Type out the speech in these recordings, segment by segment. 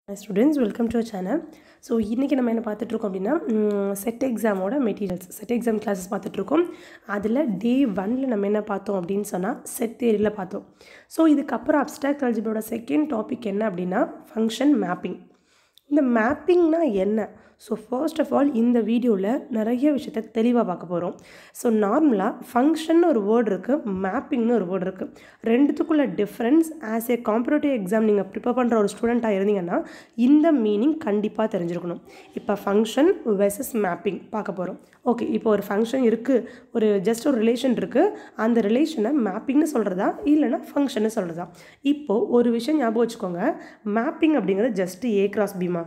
students welcome to channel so இன்றைக்கி நம்ம என்ன பார்த்துட்ருக்கோம் அப்படின்னா செட் எக்ஸாமோட மெட்டீரியல்ஸ் செட் எக்ஸாம் கிளாஸஸ் பார்த்துட்ருக்கோம் அதில் டே ஒனில் நம்ம என்ன பார்த்தோம் அப்படின்னு சொன்னால் செட் தேரியில் பார்த்தோம் ஸோ இதுக்கப்புறம் அப்டாக்ட் அல்ஜிபரோட செகண்ட் டாபிக் என்ன அப்படின்னா ஃபங்க்ஷன் மேப்பிங் இந்த மேப்பிங்னா என்ன ஸோ ஃபர்ஸ்ட் ஆஃப் ஆல் இந்த வீடியோவில் நிறைய விஷயத்த தெளிவாக பார்க்க போகிறோம் ஸோ நார்மலாக ஃபங்க்ஷன் ஒரு வேர்டு இருக்குது மேப்பிங்னு ஒரு வேர்டு இருக்குது ரெண்டுத்துக்குள்ள difference as a comparative exam நீங்கள் ப்ரிப்பேர் பண்ணுற ஒரு ஸ்டூடெண்ட்டாக இருந்தீங்கன்னா இந்த மீனிங் கண்டிப்பாக தெரிஞ்சிருக்கணும் இப்போ ஃபங்க்ஷன் வெர்சஸ் மேப்பிங் பார்க்க போகிறோம் ஓகே இப்போ ஒரு ஃபங்க்ஷன் இருக்குது ஒரு ஜஸ்ட் ஒரு ரிலேஷன் இருக்குது அந்த ரிலேஷனை மேப்பிங்னு சொல்கிறதா இல்லைனா ஃபங்க்ஷன்னு சொல்கிறதா இப்போது ஒரு விஷயம் ஞாபகம் வச்சுக்கோங்க மேப்பிங் அப்படிங்கிறது ஜஸ்ட் ஏ கிராஸ் பீமா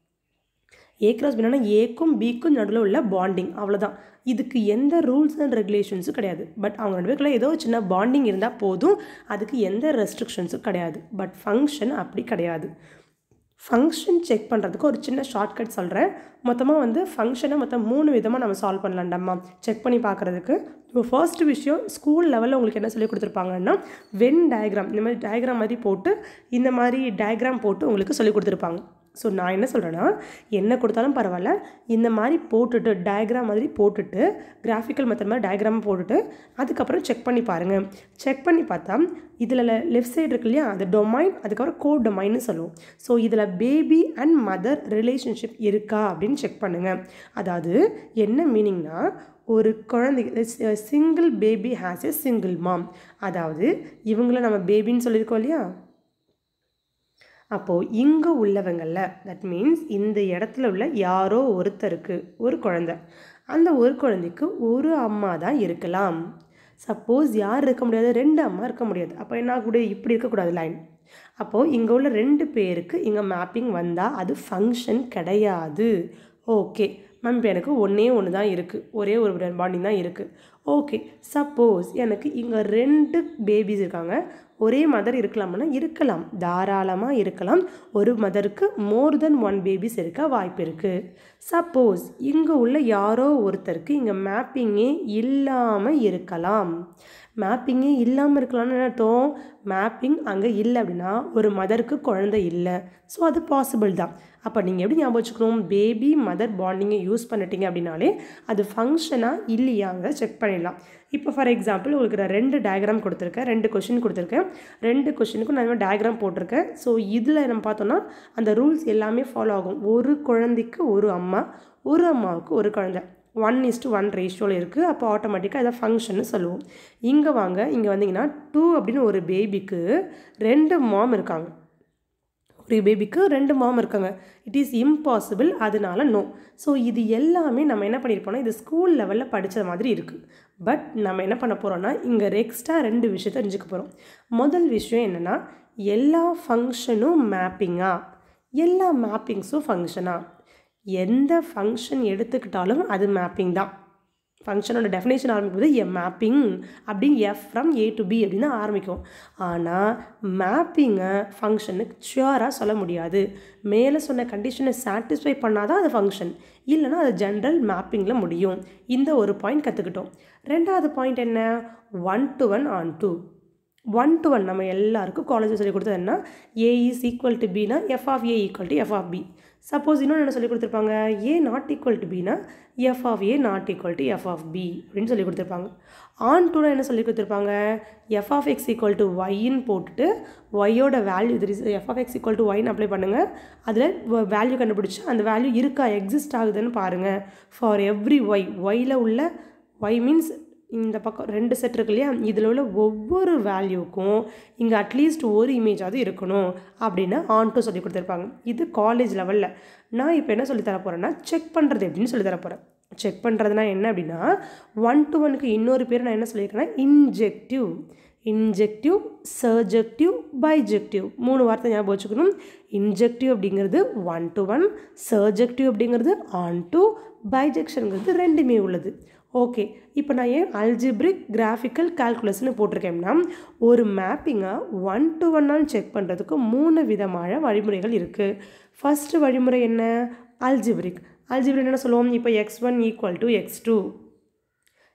ஏ கிராஸ் பின்னா ஏக்கும் பிக்கும் நடுவில் உள்ள பாண்டிங் அவ்வளோதான் இதுக்கு எந்த ரூல்ஸ் அண்ட் ரெகுலேஷன்ஸும் கிடையாது பட் அவங்க ரெண்டு பேருக்குள்ள ஏதோ சின்ன பாண்டிங் இருந்தால் போதும் அதுக்கு எந்த ரெஸ்ட்ரிக்ஷன்ஸும் கிடையாது பட் ஃபங்க்ஷன் அப்படி கிடையாது ஃபங்க்ஷன் செக் பண்ணுறதுக்கு ஒரு சின்ன ஷார்ட்கட் சொல்கிறேன் மொத்தமாக வந்து ஃபங்க்ஷனை மொத்தம் மூணு விதமாக நம்ம சால்வ் பண்ணலாம்டம்மா செக் பண்ணி பார்க்குறதுக்கு இப்போ ஃபர்ஸ்ட் விஷயம் ஸ்கூல் லெவலில் உங்களுக்கு என்ன சொல்லி கொடுத்துருப்பாங்கன்னா வென் டயக்ராம் இந்த மாதிரி டயக்ராம் மாதிரி போட்டு இந்த மாதிரி டயக்ராம் போட்டு உங்களுக்கு சொல்லி கொடுத்துருப்பாங்க ஸோ நான் என்ன சொல்கிறேன்னா என்ன கொடுத்தாலும் பரவாயில்ல இந்த மாதிரி போட்டுட்டு டயக்ராம் மாதிரி போட்டுட்டு கிராஃபிக்கல் மெத்தட் மாதிரி டயக்ராம் போட்டுட்டு அதுக்கப்புறம் செக் பண்ணி பாருங்கள் செக் பண்ணி பார்த்தா இதில் லெஃப்ட் சைடு இருக்கு இல்லையா அது டொமைன் அதுக்கப்புறம் கோ டொமைன்னு சொல்லுவோம் ஸோ இதில் பேபி அண்ட் மதர் ரிலேஷன்ஷிப் இருக்கா அப்படின்னு செக் பண்ணுங்கள் அதாவது என்ன மீனிங்னா ஒரு குழந்தை single baby has a single mom அதாவது இவங்கள நம்ம பேபின்னு சொல்லியிருக்கோம் இல்லையா அப்போது இங்கே உள்ளவங்களில் தட் மீன்ஸ் இந்த இடத்துல உள்ள யாரோ ஒருத்தருக்கு ஒரு குழந்தை அந்த ஒரு குழந்தைக்கு ஒரு அம்மா தான் இருக்கலாம் சப்போஸ் யார் இருக்க முடியாது ரெண்டு அம்மா இருக்க முடியாது அப்போ என்ன கூட இப்படி இருக்கக்கூடாது லைன் அப்போது இங்கே உள்ள ரெண்டு பேருக்கு இங்கே மேப்பிங் வந்தால் அது ஃபங்க்ஷன் கிடையாது ஓகே மேம் இப்போ எனக்கு ஒன்றே ஒன்று தான் இருக்குது ஒரே ஒரு பாண்டிங் தான் இருக்குது ஓகே சப்போஸ் எனக்கு இங்கே ரெண்டு பேபிஸ் இருக்காங்க ஒரே மதர் இருக்கலாம்னா இருக்கலாம் தாராளமாக இருக்கலாம் ஒரு மதருக்கு மோர் தென் ஒன் பேபிஸ் இருக்க வாய்ப்பு இருக்குது சப்போஸ் இங்கே உள்ள யாரோ ஒருத்தருக்கு இங்கே மேப்பிங்கே இல்லாமல் இருக்கலாம் மேப்பிங்கே இல்லாமல் இருக்கலாம்னு அர்த்தம் மேப்பிங் அங்கே இல்லை அப்படின்னா ஒரு மதருக்கு குழந்தை இல்லை ஸோ அது பாசிபிள் தான் அப்போ நீங்கள் எப்படி ஞாபகம் வச்சுக்கணும் பேபி மதர் பாண்டிங்கை யூஸ் பண்ணிட்டீங்க அப்படின்னாலே அது ஃபங்க்ஷனாக இல்லையாங்க செக் பண்ணிடலாம் இப்போ ஃபார் எக்ஸாம்பிள் உங்களுக்கு நான் ரெண்டு டயக்ராம் கொடுத்துருக்கேன் ரெண்டு கொஷின் கொடுத்துருக்கேன் ரெண்டு கொஷினுக்கும் நான் டயக்ராம் போட்டிருக்கேன் ஸோ இதில் நம்ம பார்த்தோன்னா அந்த ரூல்ஸ் எல்லாமே ஃபாலோ ஆகும் ஒரு குழந்தைக்கு ஒரு அம்மா ஒரு அம்மாவுக்கு ஒரு குழந்தை ஒன் இஸ்டு ஒன் ரேஷியோவில் இருக்குது அப்போ ஆட்டோமேட்டிக்காக இதை ஃபங்க்ஷன்னு சொல்லுவோம் இங்கே வாங்க இங்கே வந்தீங்கன்னா டூ அப்படின்னு ஒரு பேபிக்கு ரெண்டு மாம் இருக்காங்க ஒரு பேபிக்கு ரெண்டு மாம் இருக்காங்க இட் இஸ் இம்பாசிபிள் அதனால நோ ஸோ இது எல்லாமே நம்ம என்ன பண்ணியிருப்போம்னா இது ஸ்கூல் லெவலில் படித்த மாதிரி இருக்குது பட் நம்ம என்ன பண்ண போகிறோம்னா இங்கே எக்ஸ்ட்ரா ரெண்டு விஷயத்த தெரிஞ்சுக்க போகிறோம் முதல் விஷயம் என்னென்னா எல்லா ஃபங்க்ஷனும் மேப்பிங்கா எல்லா மேப்பிங்ஸும் ஃபங்க்ஷனா எந்த ஃபங்க்ஷன் எடுத்துக்கிட்டாலும் அது மேப்பிங் தான் ஃபங்க்ஷனோட டெஃபினேஷன் ஆரம்பிக்கும்போது எ மேப்பிங் அப்படின்னு F from A to B அப்படின்னு ஆரம்பிக்கும் ஆனால் மேப்பிங்கை ஃபங்க்ஷனுக்கு ஷியோராக சொல்ல முடியாது மேலே சொன்ன கண்டிஷனை சாட்டிஸ்ஃபை பண்ணால் தான் அது ஃபங்க்ஷன் இல்லைனா அது ஜென்ரல் மேப்பிங்கில் முடியும் இந்த ஒரு பாயிண்ட் கற்றுக்கிட்டோம் ரெண்டாவது பாயிண்ட் என்ன one to one onto one to one நம்ம எல்லாருக்கும் காலேஜில் சொல்லி கொடுத்தது என்ன ஏ இஸ் ஈக்குவல் டு பினா F of A equal to F of B suppose இன்னொன்று என்ன சொல்லி கொடுத்துருப்பாங்க ஏ நாட் ஈக்குவல் டு பினா F of A not equal to F of B அப்படின்னு சொல்லி கொடுத்துருப்பாங்க ஆன் டூனா என்ன சொல்லி கொடுத்துருப்பாங்க F of X equal to ஒய்ன்னு போட்டுட்டு ஒய்யோட வேல்யூ இது F of X equal to ஒய்னு அப்ளை பண்ணுங்கள் அதில் வேல்யூ கண்டுபிடிச்சி அந்த வேல்யூ இருக்கா எக்ஸிஸ்ட் ஆகுதுன்னு பாருங்கள் ஃபார் எவ்ரி ஒய் ஒயில் உள்ள ஒய் மீன்ஸ் இந்த பக்கம் ரெண்டு செட் இருக்கு இல்லையா இதில் உள்ள ஒவ்வொரு வேல்யூக்கும் இங்கே அட்லீஸ்ட் ஒரு இமேஜாவது இருக்கணும் அப்படின்னு ஆன் டு சொல்லி கொடுத்துருப்பாங்க இது காலேஜ் லெவலில் நான் இப்போ என்ன சொல்லி தர போகிறேன்னா செக் பண்ணுறது எப்படின்னு சொல்லி தர போகிறேன் செக் பண்ணுறதுனா என்ன அப்படின்னா ஒன் டு ஒனுக்கு இன்னொரு பேர் நான் என்ன சொல்லியிருக்கேன்னா இன்ஜெக்டிவ் இன்ஜெக்டிவ் சர்ஜெக்டிவ் பைஜெக்டிவ் மூணு வார்த்தை ஞாபகம் வச்சுக்கணும் இன்ஜெக்டிவ் அப்படிங்கிறது ஒன் டு ஒன் சர்ஜெக்டிவ் அப்படிங்கிறது ஆன் டு பைஜெக்ஷனுங்கிறது ரெண்டுமே உள்ளது ஓகே இப்போ நான் ஏன் அல்ஜிப்ரிக் கிராஃபிக்கல் கால்குலஸ்னு போட்டிருக்கேன்னா ஒரு மேப்பிங்கை ஒன் டு ஒன்னான்னு செக் பண்ணுறதுக்கு மூணு விதமான வழிமுறைகள் இருக்குது ஃபஸ்ட்டு வழிமுறை என்ன அல்ஜிப்ரிக் அல்ஜிப்ரிக் என்ன சொல்லுவோம் இப்போ X one equal to X two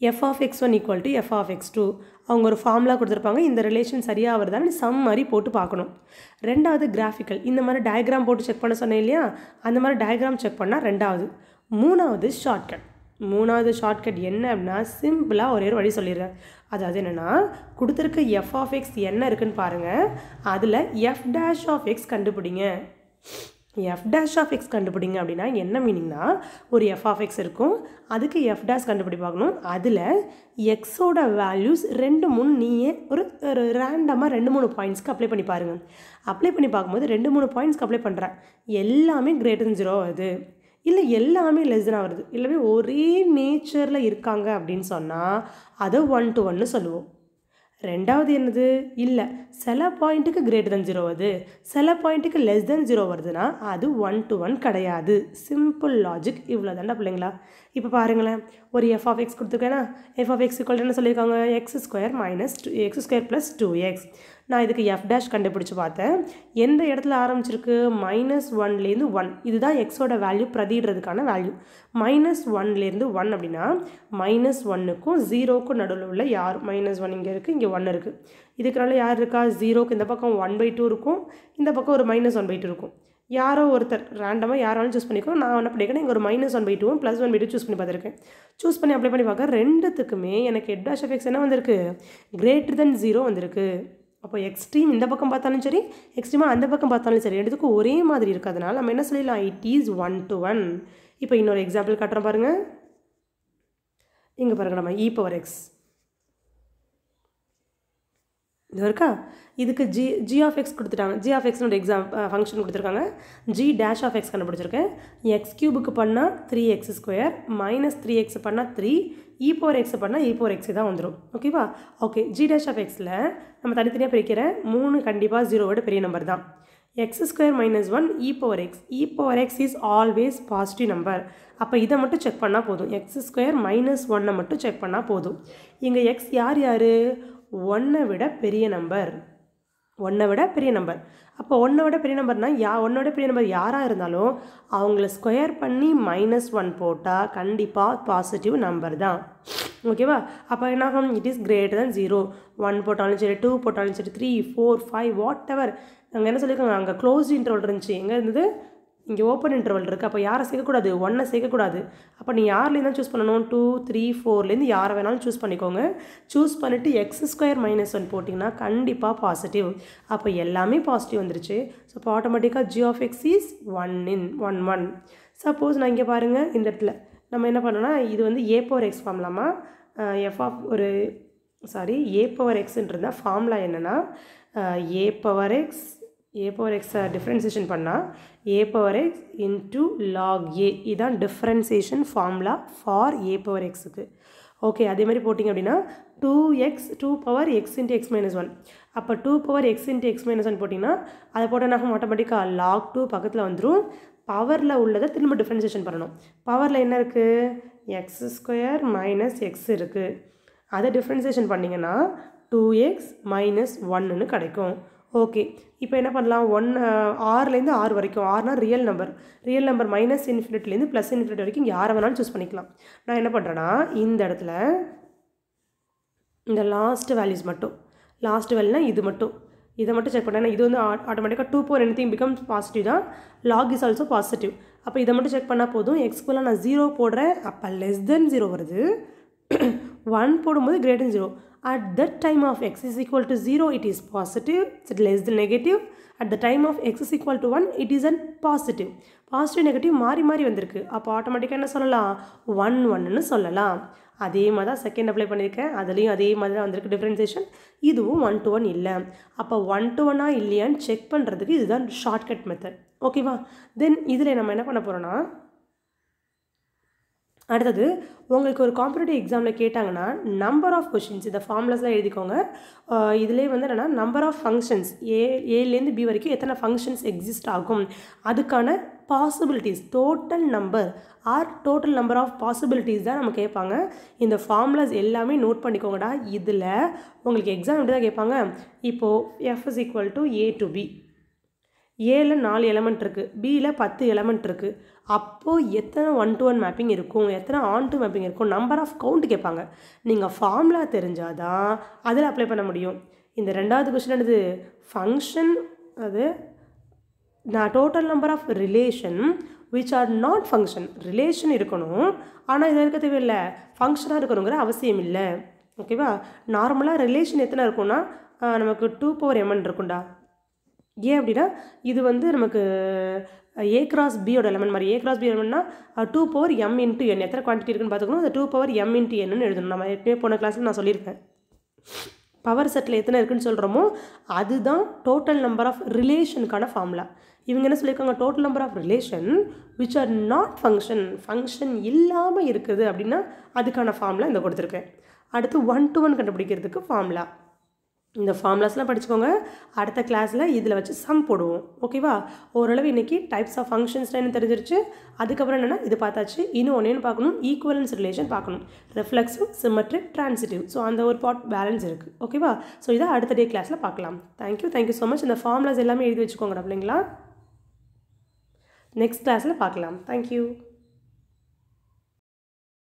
F of X one equal to F of X two அவங்க ஒரு ஃபார்முலா கொடுத்துருப்பாங்க இந்த ரிலேஷன் சரியாக வருதான்னு சம் மாதிரி போட்டு பார்க்கணும் ரெண்டாவது கிராஃபிக்கல் இந்த மாதிரி டயக்ராம் போட்டு செக் பண்ண சொன்னேன் இல்லையா அந்த மாதிரி டயக்ராம் செக் பண்ணால் ரெண்டாவது மூணாவது ஷார்ட்கட் மூணாவது ஷார்ட்கட் என்ன அப்படின்னா சிம்பிளாக ஒரே ஒரு வழி சொல்லிடுறேன் அதாவது என்னென்னா கொடுத்துருக்க எஃப் ஆஃப் எக்ஸ் என்ன இருக்குன்னு பாருங்கள் அதில் எஃப் டேஷ் ஆஃப் எக்ஸ் கண்டுபிடிங்க எஃப் டேஷ் ஆஃப் எக்ஸ் கண்டுபிடிங்க அப்படின்னா என்ன மீனிங்னா ஒரு எஃப் ஆஃப் எக்ஸ் இருக்கும் அதுக்கு எஃப் டேஷ் கண்டுபிடி பார்க்கணும் அதில் எக்ஸோட வேல்யூஸ் ரெண்டு மூணு நீயே ஒரு ஒரு ரேண்டமாக ரெண்டு மூணு பாயிண்ட்ஸ்க்கு அப்ளை பண்ணி பாருங்கள் அப்ளை பண்ணி பார்க்கும்போது ரெண்டு மூணு பாயிண்ட்ஸ்க்கு அப்ளை பண்ணுறேன் எல்லாமே கிரேட்டர் ஜீரோ வருது இல்லை எல்லாமே லெஸ்னாக வருது இல்லவே ஒரே நேச்சரில் இருக்காங்க அப்படின்னு சொன்னால் அதை ஒன் டு ஒன்னு சொல்லுவோம் ரெண்டாவது என்னது இல்லை சில பாயிண்ட்டுக்கு கிரேட்டர் தன் ஜீரோ வருது சில பாயிண்ட்டுக்கு லெஸ் தென் ஜீரோ வருதுன்னா அது ஒன் டு ஒன் கிடையாது சிம்பிள் லாஜிக் இவ்வளோ தாண்டா பிள்ளைங்களா இப்போ பாருங்களேன் ஒரு எஃப் ஆஃப் எக்ஸ் கொடுத்துருக்கேன்னா எஃப் ஆஃப் எக்ஸ் என்ன சொல்லியிருக்காங்க X square minus two X square plus two X நான் இதுக்கு எஃப் டேஷ் கண்டுபிடிச்சி பார்த்தேன் எந்த இடத்துல ஆரம்பிச்சிருக்கு மைனஸ் ஒன்லேருந்து ஒன் இதுதான் எக்ஸோட வேல்யூ பிரதிடுறதுக்கான வேல்யூ மைனஸ் ஒன்லேருந்து ஒன் அப்படின்னா மைனஸ் ஒன்னுக்கும் ஜீரோக்கும் நடுவில் உள்ள யார் மைனஸ் ஒன் இங்கே இருக்குது இங்கே ஒன் இருக்குது இதுக்குனால யார் இருக்கா ஜீரோக்கு இந்த பக்கம் ஒன் பை டூ இருக்கும் இந்த பக்கம் ஒரு மைனஸ் ஒன் பை டூ இருக்கும் யாரோ ஒருத்தர் ரேண்டமாக யாராலும் சூஸ் பண்ணிக்கோ நான் என்ன பண்ணிக்கிறேன் இங்கே ஒரு மைனஸ் ஒன் பை டூவும் plus one by two choose பண்ணி பார்த்துருக்கேன் சூஸ் பண்ணி அப்ளை பண்ணி பார்க்க ரெண்டுத்துக்குமே எனக்கு ஹெட் டேஷ் எஃப் எக்ஸ் என்ன வந்திருக்கு கிரேட்டர் தென் ஜீரோ வந்திருக்கு அப்போ எக்ஸ்ட்ரீம் இந்த பக்கம் பார்த்தாலும் சரி எக்ஸ்ட்ரீமாக அந்த பக்கம் பார்த்தாலும் சரி ரெண்டுத்துக்கும் ஒரே மாதிரி இருக்கிறதுனால நம்ம என்ன சொல்லிடலாம் it is one to one இப்போ இன்னொரு எக்ஸாம்பிள் காட்டுறோம் பாருங்கள் இங்கே பாருங்க நம்ம இ பவர் எக்ஸ் இது இருக்கா இதுக்கு ஜி ஜி ஆஃப் எக்ஸ் கொடுத்துட்டாங்க ஜி ஆஃப் எக்ஸ்னு ஒரு எக்ஸாம் ஃபங்க்ஷன் கொடுத்துருக்காங்க ஜி டேஷ் ஆஃப் எக்ஸ் கண்டுபிடிச்சிருக்கேன் எக்ஸ் கியூபுக்கு பண்ணால் three X square minus three X பண்ணால் த்ரீ இ பவர் எக்ஸ் பண்ணால் இ பவர் எக்ஸ் தான் வந்துடும் ஓகேவா ஓகே ஜி டேஷ் ஆஃப் எக்ஸில் நம்ம தனித்தனியாக பிரிக்கிறேன் மூணு கண்டிப்பாக ஜீரோவோட பெரிய நம்பர் தான் X square minus one E power X E power X is always positive number அப்போ இதை மட்டும் செக் பண்ணால் போதும் எக்ஸ் ஸ்கொயர் மைனஸ் ஒன்னை மட்டும் செக் பண்ணால் போதும் இங்கே எக்ஸ் யார் யார் ஒன்றை விட பெரிய நம்பர் ஒன்றை விட பெரிய நம்பர் அப்போ ஒன்றை விட பெரிய நம்பர்னால் யா ஒன்னோட பெரிய நம்பர் யாராக இருந்தாலும் அவங்கள ஸ்கொயர் பண்ணி மைனஸ் ஒன் போட்டால் கண்டிப்பாக பாசிட்டிவ் நம்பர் தான் ஓகேவா அப்போ என்ன ஆகும் it is greater than zero one போட்டாலும் சரி டூ போட்டாலும் சரி three four five whatever அங்கே என்ன சொல்லியிருக்காங்க அங்கே க்ளோஸ் இன்டர்வல் இருந்துச்சு எங்கே இருந்தது இங்கே ஓப்பன் இன்டர்வல் இருக்குது அப்போ யாரை சேர்க்கக்கூடாது ஒன்றை சேர்க்கக்கூடாது அப்போ நீ யார்லேருந்து தான் சூஸ் பண்ணணும் டூ த்ரீ ஃபோர்லேருந்து யாரை வேணாலும் சூஸ் பண்ணிக்கோங்க சூஸ் பண்ணிவிட்டு எக்ஸ் ஸ்கொயர் மைனஸ் ஒன் போட்டிங்கன்னா கண்டிப்பாக பாசிட்டிவ் அப்போ எல்லாமே பாசிட்டிவ் வந்துருச்சு ஸோ அப்போ ஆட்டோமேட்டிக்காக G of X is one in one one suppose நான் இங்கே பாருங்கள் இந்த இடத்துல நம்ம என்ன பண்ணோன்னா இது வந்து ஏ பவர் எக்ஸ் ஃபார்ம்லாமா எஃப் ஆஃப் ஒரு சாரி ஏ பவர் எக்ஸ்ன்றது ஃபார்முலா என்னென்னா A power X A power எக்ஸை டிஃப்ரென்சியேஷன் பண்ணால் A power X into log A இதான் differentiation formula for A power எக்ஸுக்கு ஓகே அதே மாதிரி போட்டிங்க அப்படின்னா two X two power X into X minus one அப்போ two power X into X minus one போட்டிங்கன்னா அதை போட்டால் நாங்கள் ஆட்டோமேட்டிக்காக லாக் டூ பக்கத்தில் வந்துடும் பவரில் உள்ளதை திரும்ப டிஃப்ரென்சியேஷன் பண்ணணும் பவரில் என்ன இருக்குது எக்ஸ் ஸ்கொயர் மைனஸ் எக்ஸ் இருக்குது அதை டிஃப்ரென்சியேஷன் பண்ணிங்கன்னா டூ எக்ஸ் மைனஸ் ஒன்னுன்னு கிடைக்கும் ஓகே இப்போ என்ன பண்ணலாம் ஒன் ஆறுலேருந்து ஆறு வரைக்கும் ஆறுனா real number real number minus இன்ஃபினிட்லேருந்து ப்ளஸ் இன்ஃபினிட் வரைக்கும் யாரை வேணாலும் சூஸ் பண்ணிக்கலாம் நான் என்ன பண்ணுறேன்னா இந்த இடத்துல இந்த லாஸ்ட் வேல்யூஸ் மட்டும் லாஸ்ட் வேல்யூனா இது மட்டும் இதை மட்டும் செக் பண்ணேன் இது வந்து ஆட்டோமேட்டிக்காக two power anything becomes positive தான் லாக் இஸ் ஆல்சோ பாசிட்டிவ் அப்போ இதை மட்டும் செக் பண்ணால் போதும் எக்ஸ்குலாம் நான் ஜீரோ போடுறேன் அப்போ லெஸ் தென் ஜீரோ வருது ஒன் போடும்போது greater zero at that time of x is equal to 0 it is positive it's less than negative at the time of x is equal to 1 it is an positive positive negative மாறி மாறி வந்திருக்கு அப்போ ஆட்டோமேட்டிக்காக என்ன சொல்லலாம் one ஒன்னு சொல்லலாம் அதே மாதிரி தான் செகண்ட் அப்ளை பண்ணியிருக்கேன் அதுலேயும் அதே மாதிரி தான் வந்திருக்கு டிஃப்ரென்சேஷன் இதுவும் ஒன் டு ஒன் இல்லை அப்போ ஒன் டு ஒன்னா இல்லையான்னு செக் பண்ணுறதுக்கு இதுதான் ஷார்ட்கட் மெத்தட் ஓகேவா தென் இதில் நம்ம என்ன பண்ண போகிறோன்னா அடுத்தது உங்களுக்கு ஒரு காம்படிட்டிவ் எக்ஸாமில் கேட்டாங்கன்னா நம்பர் ஆஃப் கொஷின்ஸ் இந்த ஃபார்முலாஸ்லாம் எழுதிக்கோங்க இதிலே வந்து என்னென்னா நம்பர் ஆஃப் ஃபங்க்ஷன்ஸ் ஏ ஏலேருந்து பி வரைக்கும் எத்தனை ஃபங்க்ஷன்ஸ் எக்ஸிஸ்ட் ஆகும் அதுக்கான possibilities total number are total number of possibilities தான் நம்ம கேட்பாங்க இந்த ஃபார்முலாஸ் எல்லாமே நோட் பண்ணிக்கோங்கடா இதில் உங்களுக்கு எக்ஸாம் எப்படி தான் கேட்பாங்க இப்போது F is equal to A to B ஏல நாலு எலமெண்ட் இருக்குது பியில் பத்து எலமெண்ட் இருக்குது அப்போது எத்தனை ஒன் டு ஒன் மேப்பிங் இருக்கும் எத்தனை ஆன் டு மேப்பிங் இருக்கும் நம்பர் ஆஃப் கவுண்ட் கேட்பாங்க நீங்கள் ஃபார்முலா தெரிஞ்சாதான் அதில் அப்ளை பண்ண முடியும் இந்த ரெண்டாவது கொஸ்டின் என்னது ஃபங்க்ஷன் அது நான் total number of relation which are not function relation இருக்கணும் ஆனால் இதில் இருக்க தேவையில்லை ஃபங்க்ஷனாக இருக்கணுங்கிற அவசியம் இல்லை ஓகேவா நார்மலாக ரிலேஷன் எத்தனை இருக்கும்னா ஆஹ் நமக்கு டூ பவர் எம்என் இருக்கும்டா ஏன் அப்படின்னா இது வந்து நமக்கு ஏ கிராஸ் பியோட எலமெண்ட் மாதிரி ஏ கிராஸ் பி எலமெண்ட்னா two power M into N எத்தனை குவான்டிட்டி இருக்குன்னு பார்த்துக்கணும் அந்த டூ பவர் எம் இன்ட்டு என்னன்னு எழுதணும் நம்ம ஏற்கனவே போன கிளாஸில் நான் சொல்லியிருப்பேன் பவர் செட்டில் எத்தனை இருக்குன்னு சொல்கிறோமோ அதுதான் டோட்டல் நம்பர் ஆஃப் ரிலேஷனுக்கான ஃபார்முலா இவங்க என்ன சொல்லியிருக்காங்க total number of relation which are not function function இல்லாமல் இருக்குது அப்படின்னா அதுக்கான ஃபார்முலா இந்த கொடுத்துருக்கேன் அடுத்து ஒன் டு ஒன் கண்டுபிடிக்கிறதுக்கு ஃபார்முலா இந்த ஃபார்முலாஸ்லாம் படிச்சுக்கோங்க அடுத்த கிளாஸில் இதில் வச்சு சம் போடுவோம் ஓகேவா ஓரளவு இன்றைக்கி டைப்ஸ் ஆஃப் ஃபங்க்ஷன்ஸ்லாம் என்ன தெரிஞ்சிருச்சு அதுக்கப்புறம் என்னென்னா இது பார்த்தாச்சு இன்னும் ஒன்றேன்னு பார்க்கணும் ஈக்குவலன்ஸ் ரிலேஷன் பார்க்கணும் ரெஃப்ளெக்ஸும் சிமெட்ரிக் ட்ரான்சிட்டிவ் ஸோ அந்த ஒரு பார்ட் பேலன்ஸ் இருக்குது ஓகேவா ஸோ இதை அடுத்த டே கிளாஸில் பார்க்கலாம் தேங்க்யூ தேங்க்யூ ஸோ மச் இந்த ஃபார்முலாஸ் எல்லாமே எழுதி வச்சுக்கோங்க அப்படிங்களா நெக்ஸ்ட் கிளாஸில் பார்க்கலாம் தேங்க்யூ